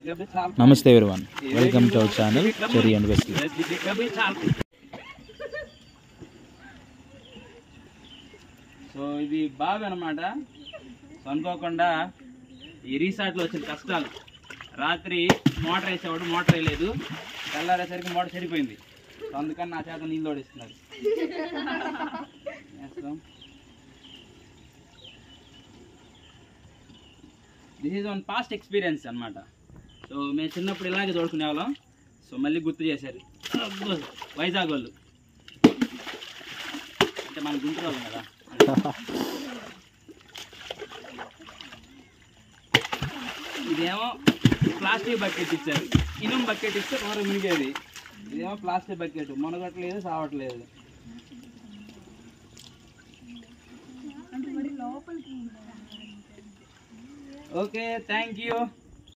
నమస్తే everyone welcome to our channel Cherry and Wesley so ఇది బావి అనమాట సో అనుకోకుండా ఈ రీసార్ట్లో వచ్చిన కష్టాలు రాత్రి మోటార్ వేసేవాడు మోటార్ వేయలేదు తెల్లారేసరికి మోటార్ చెడిపోయింది సో అందుకని నా చేత నీళ్ళు ఓడిస్తున్నారు this is one past experience అన్నమాట సో మేము చిన్నప్పుడు ఇలాగే తోడుకునే వాళ్ళం సో మళ్ళీ గుర్తు చేశారు అబ్బో, వైజాగ్ వాళ్ళు అంటే మన గుంటూరు వాళ్ళం కదా ఇదేమో ప్లాస్టిక్ బకెట్ ఇచ్చారు ఇనుం బకెట్ ఇస్తే కూర మునిగేది ఇదేమో ప్లాస్టిక్ బకెట్ మునగట్లేదు సావట్లేదు ఓకే థ్యాంక్ యూ